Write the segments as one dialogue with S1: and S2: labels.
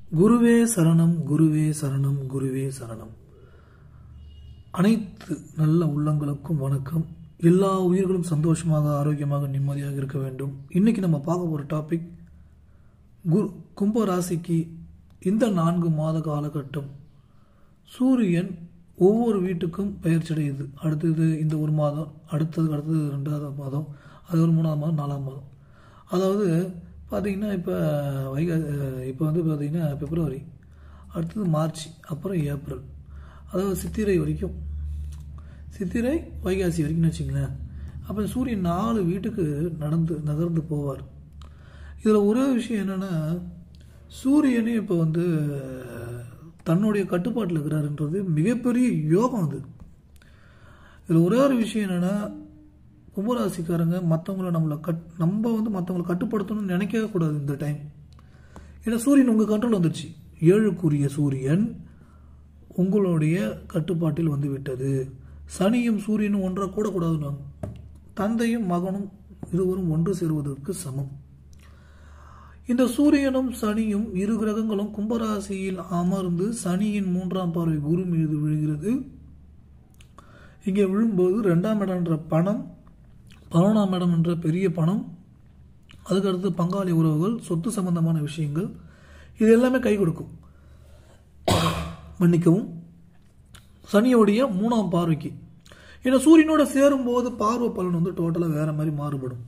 S1: குருவே சரணம் குருவே சரணம் குருவே சரணம் அனைத்து நல்ல உள்ளங்களுக்கும் வணக்கம் எல்லா உயிர்களும் சந்தோஷமாக ஆரோக்கியமாக நிம்மதியாக இருக்க வேண்டும் இன்னைக்கு நம்ம பார்க்க போகிற டாபிக் குரு கும்ப ராசிக்கு இந்த நான்கு மாத காலகட்டம் சூரியன் ஒவ்வொரு வீட்டுக்கும் பயிற்சியடையுது அடுத்தது இந்த ஒரு மாதம் அடுத்தது அடுத்தது ரெண்டாவது மாதம் அது ஒரு மூணாவது மாதம் நாலாம் மாதம் அதாவது பார்த்தீங்கன்னா இப்போ வைகா இப்போ வந்து பார்த்தீங்கன்னா பிப்ரவரி அடுத்தது மார்ச் அப்புறம் ஏப்ரல் அதாவது சித்திரை வரைக்கும் சித்திரை வைகாசி வரைக்கும்னு வச்சுங்களேன் அப்போ சூரியன் நாலு வீட்டுக்கு நடந்து நகர்ந்து போவார் இதில் ஒரே விஷயம் என்னென்னா சூரியனே இப்போ வந்து தன்னுடைய கட்டுப்பாட்டில் இருக்கிறாருன்றது மிகப்பெரிய யோகம் அது இதில் ஒரே ஒரு விஷயம் என்னென்னா கும்பராசிக்காரங்க மற்றவங்கள நம்மளை கட் நம்ம வந்து மற்றவங்களை கட்டுப்படுத்தணும்னு நினைக்கவே கூடாது இந்த டைம் ஏன்னா சூரியன் உங்கள் கண்ட்ரோல் வந்துடுச்சு ஏழுக்குரிய சூரியன் உங்களுடைய கட்டுப்பாட்டில் வந்து விட்டது சனியும் சூரியனும் ஒன்றாக கூட கூடாது தந்தையும் மகனும் இருவரும் ஒன்று சேருவதற்கு சமம் இந்த சூரியனும் சனியும் இரு கிரகங்களும் கும்பராசியில் அமர்ந்து சனியின் மூன்றாம் பார்வை குரு மீது விழுகிறது இங்கே விழும்போது ரெண்டாம் இடம் என்ற பணம் பதினொன்றாம் இடம் என்ற பெரிய பணம் அதுக்கடுத்து பங்காளி உறவுகள் சொத்து சம்பந்தமான விஷயங்கள் இது எல்லாமே கை கொடுக்கும் மன்னிக்கவும் சனியோடைய மூணாம் பார்வைக்கு ஏன்னா சூரியனோட சேரும்போது பார்வை பலன் வந்து டோட்டலாக வேற மாதிரி மாறுபடும்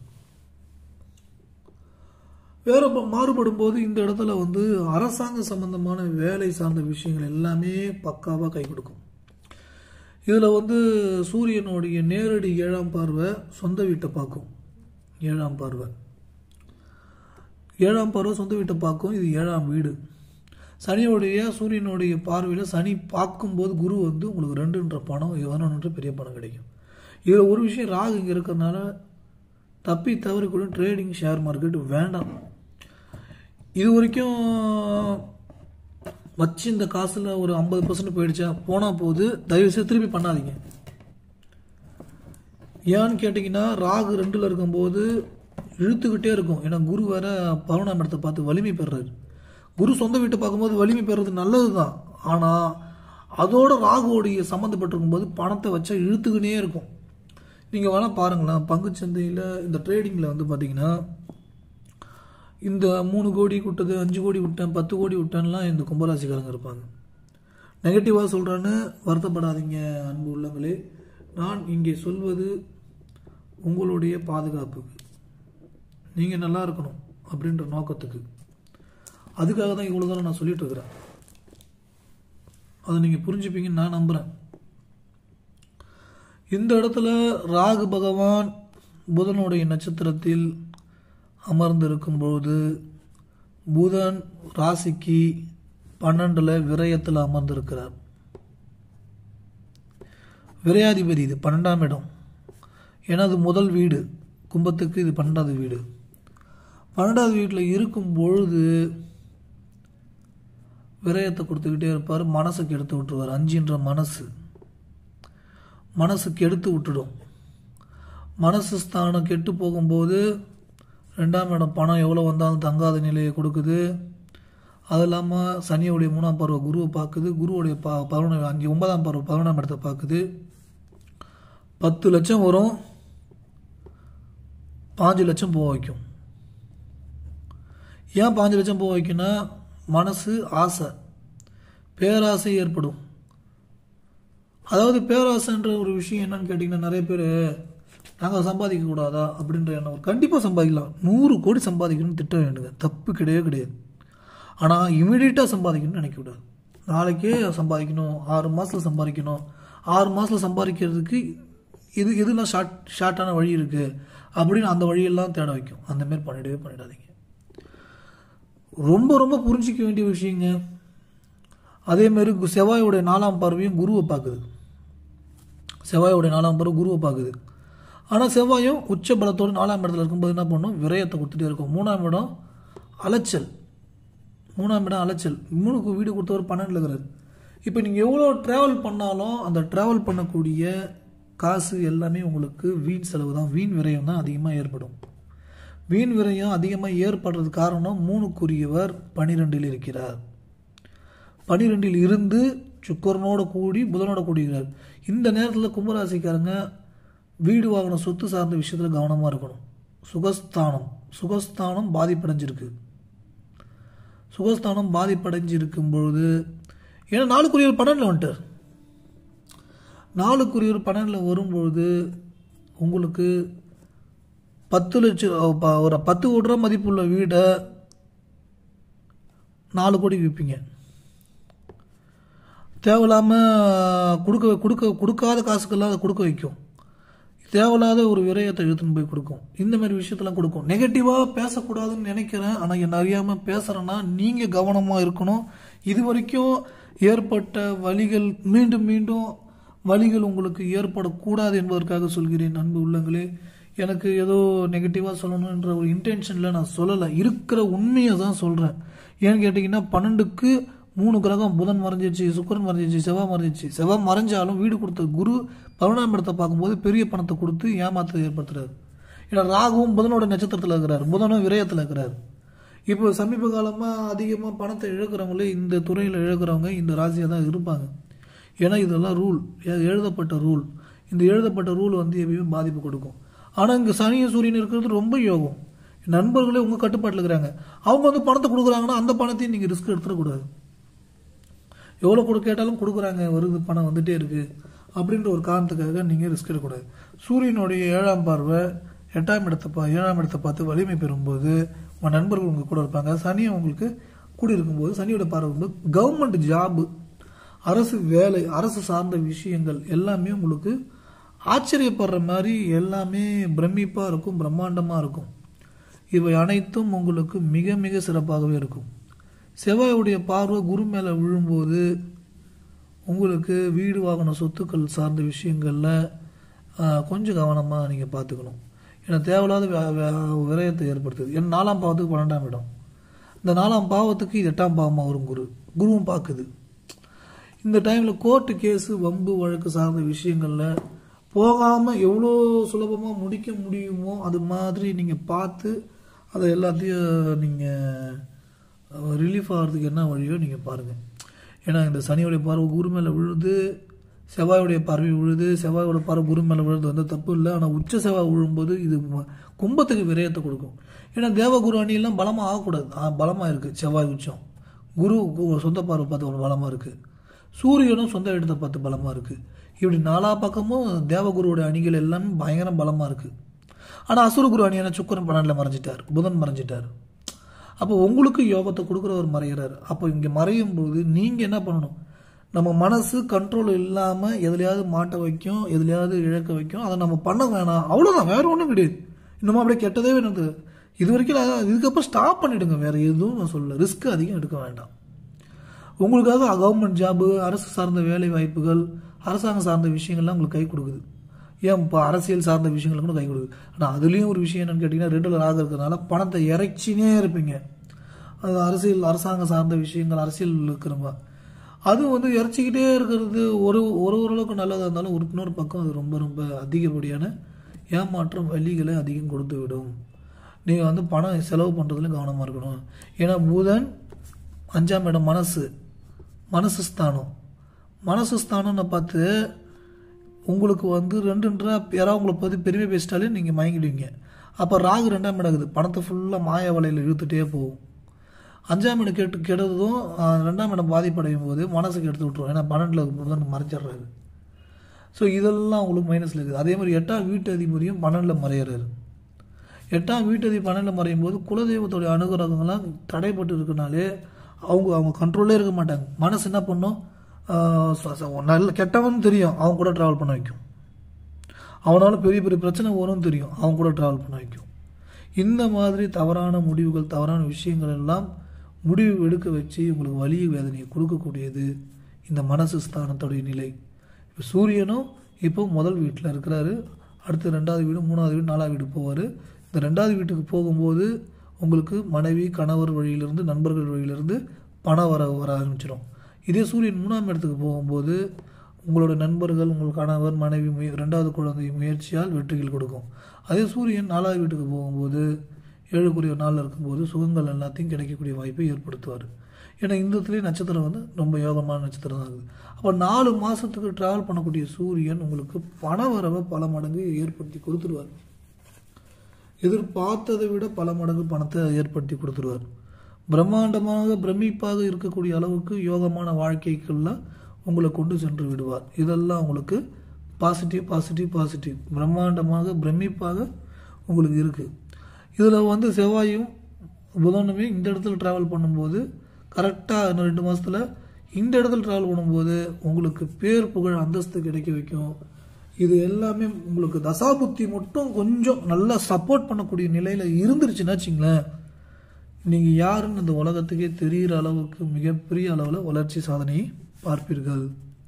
S1: வேற மாறுபடும் போது இந்த இடத்துல வந்து அரசாங்க சம்பந்தமான வேலை சார்ந்த விஷயங்கள் எல்லாமே பக்காவாக கை கொடுக்கும் இதில் வந்து சூரியனுடைய நேரடி ஏழாம் பார்வை சொந்த வீட்டை பார்க்கும் ஏழாம் பார்வை ஏழாம் பார்வை சொந்த வீட்டை பார்க்கும் இது ஏழாம் வீடு சனியோடைய சூரியனுடைய பார்வையில் சனி பார்க்கும்போது குரு வந்து உங்களுக்கு ரெண்டுன்ற பணம் எவனன்ற பெரிய பணம் கிடைக்கும் இதில் ஒரு விஷயம் ராகு இங்கே இருக்கிறதுனால தப்பி தவறி கூட ட்ரேடிங் ஷேர் மார்க்கெட் வேண்டாம் இது வரைக்கும் வச்சு இந்த காசில் ஒரு ஐம்பது பர்சன்ட் போயிடுச்சா போனால் போது தயவுசெய்து திருப்பி பண்ணாதீங்க ஏன்னு கேட்டிங்கன்னா ராகு ரெண்டில் இருக்கும்போது இழுத்துக்கிட்டே இருக்கும் ஏன்னா குரு வேற பதினொன்றாம் இடத்தை பார்த்து வலிமை பெறுறாரு குரு சொந்த வீட்டை பார்க்கும்போது வலிமை பெறுறது நல்லது தான் ஆனால் அதோட ராகுவோடைய சம்மந்தப்பட்டிருக்கும் போது பணத்தை வச்சா இழுத்துக்கினே இருக்கும் நீங்கள் வேணால் பாருங்களேன் பங்குச்சந்தையில் இந்த ட்ரேடிங்கில் வந்து பார்த்தீங்கன்னா இந்த மூணு கோடி விட்டது அஞ்சு கோடி விட்டேன் பத்து கோடி விட்டேன்லாம் இந்த கும்பராசிக்காரங்க இருப்பாங்க நெகட்டிவாக சொல்கிறேன்னு வருத்தப்படாதீங்க அன்பு உள்ளங்களே நான் இங்கே சொல்வது உங்களுடைய பாதுகாப்புக்கு நீங்கள் நல்லா இருக்கணும் அப்படின்ற நோக்கத்துக்கு அதுக்காக தான் இவ்வளோ தூரம் நான் சொல்லிட்டு இருக்கிறேன் அதை நீங்கள் புரிஞ்சுப்பீங்கன்னு நான் நம்புகிறேன் இந்த இடத்துல ராகு பகவான் புதனுடைய நட்சத்திரத்தில் அமர்ந்திருக்கும் பொழுது புதன் ராசிக்கு பன்னெண்டில் விரயத்தில் அமர்ந்திருக்கிறார் விரையாதிபதி இது பன்னெண்டாம் இடம் ஏன்னா அது முதல் வீடு கும்பத்துக்கு இது பன்னெண்டாவது வீடு பன்னெண்டாவது வீட்டில் இருக்கும் பொழுது விரயத்தை கொடுத்துக்கிட்டே இருப்பார் மனசுக்கு எடுத்து விட்டுருவார் அஞ்சுன்ற மனசு மனசுக்கு எடுத்து விட்டுடும் மனசு ஸ்தானம் கெட்டு போகும்போது ரெண்டாம் இடம் பணம் எவ்வளோ வந்தாலும் தங்காத நிலையை கொடுக்குது அது இல்லாமல் சனியோடைய மூணாம் பருவ குருவை பார்க்குது குருவுடைய ப பதினொன்று அஞ்சு ஒன்பதாம் பருவ பதினொன்றாம் இடத்தை பார்க்குது பத்து லட்சம் வரும் பாஞ்சு லட்சம் போக வைக்கும் ஏன் பாஞ்சு லட்சம் போக வைக்குன்னா மனசு ஆசை பேராசை ஏற்படும் அதாவது பேராசைன்ற ஒரு விஷயம் என்னன்னு கேட்டிங்கன்னா நிறைய பேர் நாங்கள் சம்பாதிக்க கூடாதா அப்படின்ற எண்ணம் கண்டிப்பாக சம்பாதிக்கலாம் நூறு கோடி சம்பாதிக்கணும்னு திட்டம் வேண்டுங்க தப்பு கிடையவே கிடையாது ஆனால் இமீடியட்டாக சம்பாதிக்கணும்னு நினைக்கக்கூடாது நாளைக்கே சம்பாதிக்கணும் ஆறு மாதத்தில் சம்பாதிக்கணும் ஆறு மாதத்தில் சம்பாதிக்கிறதுக்கு இது இதெல்லாம் ஷார்ட் ஷார்ட்டான வழி இருக்குது அப்படின்னு அந்த வழியெல்லாம் தேட வைக்கும் அந்தமாரி பண்ணிடவே பண்ணிடாதீங்க ரொம்ப ரொம்ப புரிஞ்சிக்க வேண்டிய விஷயங்க அதேமாரி செவ்வாயோடைய நாலாம் பார்வையும் குருவை பார்க்குது செவ்வாயோடைய நாலாம் பார்வை குருவை பார்க்குது ஆனால் செவ்வாயும் உச்ச பலத்தோடு நாலாம் இடத்துல இருக்கும்போது என்ன பண்ணும் விரயத்தை கொடுத்துட்டே இருக்கும் மூணாம் இடம் அலைச்சல் மூணாம் இடம் அலைச்சல் மூணுக்கு வீடு கொடுத்தவர் பன்னெண்டில் இருக்கிறார் இப்போ நீங்கள் எவ்வளோ ட்ராவல் பண்ணாலும் அந்த ட்ராவல் பண்ணக்கூடிய காசு எல்லாமே உங்களுக்கு வீண் செலவு தான் வீண் விரயம் தான் அதிகமாக ஏற்படும் வீண் விரயம் அதிகமாக ஏற்படுறது காரணம் மூணுக்குரியவர் பனிரெண்டில் இருக்கிறார் பனிரெண்டில் இருந்து சுக்கரனோட கூடி புதனோட கூடுகிறார் இந்த நேரத்தில் கும்பராசிக்காரங்க வீடு வாங்கின சொத்து சார்ந்த விஷயத்தில் கவனமாக இருக்கணும் சுகஸ்தானம் சுகஸ்தானம் பாதிப்படைஞ்சிருக்கு சுகஸ்தானம் பாதிப்படைஞ்சிருக்கும் பொழுது ஏன்னா நாளுக்குரியவர் பன்னெண்டில் வந்துட்டார் நாளுக்குரியவர் பன்னெண்டில் வரும்பொழுது உங்களுக்கு பத்து லட்சம் ப- ஒரு பத்து கோடி ரூபா மதிப்புள்ள வீடை நாலு கோடிக்கு விற்பீங்க தேவையில்லாமல் கொடுக்க கொடுக்க கொடுக்காத காசுக்கெல்லாம் அதை கொடுக்க வைக்கும் தேவையில்லாத ஒரு விரயத்தை இழுத்துன்னு போய் கொடுக்கும் இந்த மாதிரி விஷயத்தெல்லாம் கொடுக்கும் நெகட்டிவாக பேசக்கூடாதுன்னு நினைக்கிறேன் ஆனால் என்ன அறியாமல் பேசுகிறேன்னா நீங்கள் கவனமாக இருக்கணும் இது வரைக்கும் ஏற்பட்ட வழிகள் மீண்டும் மீண்டும் வழிகள் உங்களுக்கு ஏற்படக்கூடாது என்பதற்காக சொல்கிறேன் அன்பு உள்ளங்களே எனக்கு ஏதோ நெகட்டிவாக சொல்லணுன்ற ஒரு இன்டென்ஷனில் நான் சொல்லலை இருக்கிற உண்மையை தான் சொல்கிறேன் ஏன்னு கேட்டிங்கன்னா பன்னெண்டுக்கு மூணு கிரகம் புதன் மறைஞ்சிருச்சு சுக்கிரன் மறைஞ்சிருச்சு செவ்வாய் மறைஞ்சிருச்சு செவ்வாய் மறைஞ்சாலும் வீடு கொடுத்த குரு பதினொன்றாம் இடத்தை பார்க்கும்போது பெரிய பணத்தை கொடுத்து ஏமாற்றத்தை ஏற்படுத்துறாரு ஏன்னா ராகுவும் புதனோட நட்சத்திரத்தில் இருக்கிறார் புதனும் விரயத்தில் இருக்கிறார் இப்போ சமீப காலமாக அதிகமாக பணத்தை இழக்கிறவங்களே இந்த துறையில் இழக்கிறவங்க இந்த ராசியாக தான் இருப்பாங்க ஏன்னா இதெல்லாம் ரூல் எழுதப்பட்ட ரூல் இந்த எழுதப்பட்ட ரூல் வந்து எப்பயுமே பாதிப்பு கொடுக்கும் ஆனால் இங்கே சனியும் சூரியன் இருக்கிறது ரொம்ப யோகம் நண்பர்களே உங்கள் கட்டுப்பாட்டில் இருக்கிறாங்க அவங்க வந்து பணத்தை கொடுக்குறாங்கன்னா அந்த பணத்தையும் நீங்கள் ரிஸ்க் எடுத்துடக்கூடாது எவ்வளோ கொடு கேட்டாலும் கொடுக்குறாங்க வருது பணம் வந்துட்டே இருக்கு அப்படின்ற ஒரு காரணத்துக்காக நீங்கள் ரிஸ்க் எடுக்கக்கூடாது சூரியனுடைய ஏழாம் பார்வை எட்டாம் இடத்தை பா ஏழாம் இடத்தை பார்த்து வலிமை பெறும்போது உங்கள் நண்பர்கள் உங்கள் கூட இருப்பாங்க சனியை உங்களுக்கு கூடி இருக்கும்போது சனியோட பார்வை வந்து கவர்மெண்ட் ஜாபு அரசு வேலை அரசு சார்ந்த விஷயங்கள் எல்லாமே உங்களுக்கு ஆச்சரியப்படுற மாதிரி எல்லாமே பிரமிப்பாக இருக்கும் பிரம்மாண்டமாக இருக்கும் இவை அனைத்தும் உங்களுக்கு மிக மிக சிறப்பாகவே இருக்கும் செவ்வாயுடைய பார்வை குரு மேலே விழும்போது உங்களுக்கு வீடு வாகன சொத்துக்கள் சார்ந்த விஷயங்களில் ஆஹ், கொஞ்சம் கவனமாக நீங்கள் பார்த்துக்கணும் ஏன்னா தேவையில்லாத வே- வே- விரயத்தை ஏற்படுத்துது ஏன்னா நாலாம் பாவத்துக்கு பன்னெண்டாம் இடம் இந்த நாலாம் பாவத்துக்கு இது எட்டாம் பாவமாக வரும் குரு குருவும் பார்க்குது இந்த டைமில் கோர்ட்டு கேஸு வம்பு வழக்கு சார்ந்த விஷயங்களில் போகாமல் எவ்வளோ சுலபமாக முடிக்க முடியுமோ அது மாதிரி நீங்கள் பார்த்து அதை எல்லாத்தையும் நீங்கள் ரிலீஃப் ஆகிறதுக்கு என்ன வழியோ நீங்கள் பாருங்கள் ஏன்னா இந்த சனியோடைய பார்வை குரு மேலே விழுது செவ்வாயுடைய பார்வை விழுது செவ்வாயோட பார்வை குரு மேலே விழுது வந்து தப்பு இல்லை ஆனால் உச்ச செவ்வாய் விழும்போது இது ம- கும்பத்துக்கு விரயத்தை கொடுக்கும் ஏன்னா தேவகுரு அணியெல்லாம் பலமாக ஆகக்கூடாது பலமாக இருக்குது செவ்வாய் உச்சம் குரு கு- சொந்த பார்வை பார்த்து பலமாக இருக்குது சூரியனும் சொந்த இடத்தை பார்த்து பலமாக இருக்குது இப்படி நாலா பக்கமும் தேவகுருவோட அணிகள் எல்லாமே பயங்கரம் பலமாக இருக்குது ஆனால் அசுரகுரு அணியான சுக்கரன் பன்னெண்டில் மறைஞ்சிட்டார் புதன் மறைஞ்சிட்டார் அப்போ உங்களுக்கு யோகத்தை கொடுக்குறவர் மறைகிறார் அப்போ இங்கே மறையும் போது நீங்கள் என்ன பண்ணணும் நம்ம மனசு கண்ட்ரோல் இல்லாமல் எதுலையாவது மாட்ட வைக்கும் எதுலையாவது இழக்க வைக்கும் அதை நம்ம பண்ண வேணாம் அவ்வளோதான் வேற ஒன்றும் கிடையாது இன்னமும் அப்படியே கெட்டதே வேணுது இது வரைக்கும் நான் இதுக்கப்புறம் ஸ்டாப் பண்ணிடுங்க வேற எதுவும் நான் சொல்லல ரிஸ்க் அதிகம் எடுக்க வேண்டாம் உங்களுக்காக கவர்மெண்ட் ஜாபு அரசு சார்ந்த வேலை வாய்ப்புகள் அரசாங்கம் சார்ந்த விஷயங்கள்லாம் உங்களுக்கு கை கொடுக்குது ஏன் இப்போ அரசியல் சார்ந்த விஷயங்கள் கூட கை கொடுக்குது ஆனால் அதுலேயும் ஒரு விஷயம் என்னன்னு கேட்டிங்கன்னா ரெண்டுல ராக இருக்கிறதுனால பணத்தை இறைச்சினே இருப்பீங்க அது அரசியல் அரசாங்கம் சார்ந்த விஷயங்கள் அரசியல் இருக்கிறவங்க அது வந்து இறைச்சிக்கிட்டே இருக்கிறது ஒரு ஒரு ஓரளவுக்கு நல்லதாக இருந்தாலும் ஒரு இன்னொரு பக்கம் அது ரொம்ப ரொம்ப அதிகப்படியான ஏமாற்றம் வழிகளை அதிகம் கொடுத்து விடும் நீங்கள் வந்து பணம் செலவு பண்ணுறதுல கவனமாக இருக்கணும் ஏன்னா புதன் அஞ்சாம் இடம் மனசு மனசு ஸ்தானம் மனசு ஸ்தானம்னு பார்த்து உங்களுக்கு வந்து ரெண்டுன்றா யாராவது உங்களை பற்றி பெருமை பேசிட்டாலே நீங்கள் மயங்கிடுவீங்க அப்போ ராகு ரெண்டாம் இடம் இருக்குது பணத்தை ஃபுல்லாக மாய வலையில் இழுத்துட்டே போகும் அஞ்சாம் இடம் கெட்டு கெடுறதும் ஆஹ், ரெண்டாம் இடம் பாதிப்படையும் போது மனசுக்கு எடுத்து விட்ருவோம் ஏன்னா பன்னெண்டில் புதன் மறைச்சிடுறாரு ஸோ இதெல்லாம் உங்களுக்கு மைனஸில் இருக்குது அதே மாதிரி எட்டாம் வீட்டு அதிபதியும் பன்னெண்டில் மறையிறாரு எட்டாம் வீட்டதி பன்னெண்டு மறையும் போது குலதெய்வத்துடைய அனுகிரகங்கள்லாம் தடைப்பட்டு இருக்கனாலே அவங்க அவங்க கண்ட்ரோலே இருக்க மாட்டாங்க மனசு என்ன பண்ணும் ஆஹ் ச- ச- நல்ல கெட்டவன் தெரியும் அவங்க கூட ட்ராவல் பண்ண வைக்கும் அவனால பெரிய பெரிய பிரச்சனை வரும்னு தெரியும் அவங்க கூட ட்ராவல் பண்ண வைக்கும் இந்த மாதிரி தவறான முடிவுகள் தவறான விஷயங்கள் எல்லாம் முடிவு எடுக்க வச்சு உங்களுக்கு வலிய வேதனையை கொடுக்கக்கூடியது இந்த மனசு ஸ்தானத்துடைய நிலை இப்போ சூரியனும் இப்போ முதல் வீட்டில் இருக்கிறாரு அடுத்து ரெண்டாவது வீடு மூணாவது வீடு நாலாவது வீடு போவார் இந்த ரெண்டாவது வீட்டுக்கு போகும்போது உங்களுக்கு மனைவி கணவர் வழியிலிருந்து நண்பர்கள் வழியிலிருந்து பணம் வர வர ஆரம்பிச்சிடும் இதே சூரியன் மூணாம் இடத்துக்கு போகும்போது உங்களோட நண்பர்கள் உங்கள் கணவர் மனைவி முய ரெண்டாவது குழந்தை முயற்சியால் வெற்றிகள் கொடுக்கும் அதே சூரியன் நாலாவது வீட்டுக்கு போகும்போது ஏழுக்குரிய நாளில் இருக்கும்போது சுகங்கள் எல்லாத்தையும் கிடைக்கக்கூடிய வாய்ப்பை ஏற்படுத்துவார் ஏன்னா இந்த இடத்துலேயே நட்சத்திரம் வந்து ரொம்ப யோகமான நட்சத்திரம் தான் இருக்குது அப்போ நாலு மாதத்துக்கு ட்ராவல் பண்ணக்கூடிய சூரியன் உங்களுக்கு பண வரவை பல மடங்கு ஏற்படுத்தி கொடுத்துருவார் எதிர்பார்த்ததை விட பல மடங்கு பணத்தை ஏற்படுத்தி கொடுத்துருவார் பிரம்மாண்டமாக பிரமிப்பாக இருக்கக்கூடிய அளவுக்கு யோகமான வாழ்க்கைக்குள்ள உங்களை கொண்டு சென்று விடுவார் இதெல்லாம் உங்களுக்கு பாசிட்டிவ் பாசிட்டிவ் பாசிட்டிவ் பிரம்மாண்டமாக பிரமிப்பாக உங்களுக்கு இருக்குது இதில் வந்து செவ்வாயும் புதனுமே இந்த இடத்துல ட்ராவல் பண்ணும்போது கரெக்டாக இன்னும் ரெண்டு மாதத்தில் இந்த இடத்துல ட்ராவல் பண்ணும்போது உங்களுக்கு பேர் புகழ் அந்தஸ்து கிடைக்க வைக்கும் இது எல்லாமே உங்களுக்கு தசாபுத்தி மட்டும் கொஞ்சம் நல்லா சப்போர்ட் பண்ணக்கூடிய நிலையில் இருந்துருச்சுன்னா வச்சுங்களேன் நீங்கள் யாருன்னு இந்த உலகத்துக்கே தெரிகிற அளவுக்கு மிகப்பெரிய அளவில் வளர்ச்சி சாதனையை பார்ப்பீர்கள்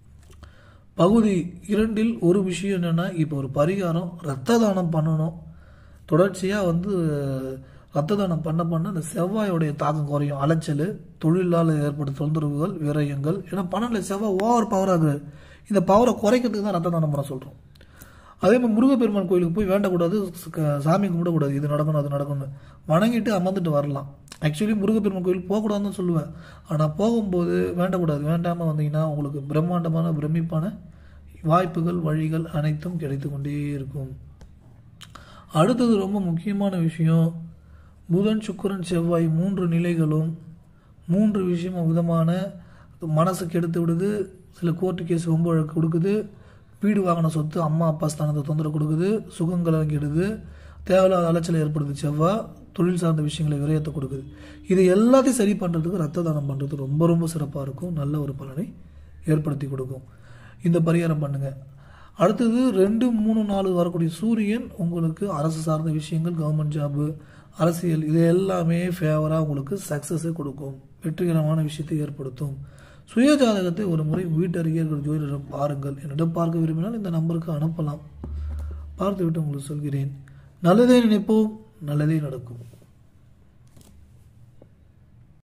S1: பகுதி இரண்டில் ஒரு விஷயம் என்னென்னா இப்போ ஒரு பரிகாரம் ரத்த தானம் பண்ணணும் தொடர்ச்சியாக வந்து ரத்த தானம் பண்ண பண்ண அந்த செவ்வாயோடைய தாக்கம் குறையும் அலைச்சல் தொழிலால் ஏற்படும் தொந்தரவுகள் விரயங்கள் ஏன்னா பணத்தில் செவ்வாய் ஓவர் பவராக இந்த பவரை குறைக்கிறதுக்கு தான் ரத்த தானம் பண்ண சொல்கிறோம் அதே மாதிரி முருகப்பெருமான் கோயிலுக்கு போய் வேண்டக்கூடாது க- சாமி கும்பிடக்கூடாது இது நடக்கணும் அது நடக்கணும் வணங்கிட்டு அமர்ந்துட்டு வரலாம் ஆக்சுவலி முருகப்பெருமான் கோயிலுக்கு போகக்கூடாதுன்னு தான் சொல்லுவேன் ஆனால் போகும்போது வேண்டக்கூடாது வேண்டாமல் வந்தீங்கன்னா உங்களுக்கு பிரம்மாண்டமான பிரமிப்பான வாய்ப்புகள் வழிகள் அனைத்தும் கிடைத்து கொண்டே இருக்கும் அடுத்தது ரொம்ப முக்கியமான விஷயம் புதன் சுக்கிரன் செவ்வாய் மூன்று நிலைகளும் மூன்று விஷயம் விதமான மனசு கெடுத்து விடுது சில கோர்ட்டு கேஸ் ரொம்ப வழக்கு கொடுக்குது வீடு வாங்கின சொத்து அம்மா அப்பா ஸ்தானத்தை தொந்தரவு கொடுக்குது சுகங்களை கெடுது தேவையில்லாத அலைச்சல் ஏற்படுது செவ்வாய் தொழில் சார்ந்த விஷயங்களை விரயத்தை கொடுக்குது இது எல்லாத்தையும் சரி பண்ணுறதுக்கு ரத்த தானம் பண்ணுறது ரொம்ப ரொம்ப சிறப்பாக இருக்கும் நல்ல ஒரு பலனை ஏற்படுத்தி கொடுக்கும் இந்த பரிகாரம் பண்ணுங்கள் அடுத்தது ரெண்டு மூணு நாலு வரக்கூடிய சூரியன் உங்களுக்கு அரசு சார்ந்த விஷயங்கள் கவர்மெண்ட் ஜாபு அரசியல் இது எல்லாமே ஃபேவராக உங்களுக்கு சக்ஸஸை கொடுக்கும் வெற்றிகரமான விஷயத்தை ஏற்படுத்தும் சுய ஜாதகத்தை ஒரு முறை வீட்டருகே இருக்கிற ஜோதிடரிடம் பாருங்கள் என்னிடம் பார்க்க விரும்பினால் இந்த நம்பருக்கு அனுப்பலாம் பார்த்துவிட்டு உங்களுக்கு சொல்கிறேன் நல்லதே நினைப்போம் நல்லதே நடக்கும்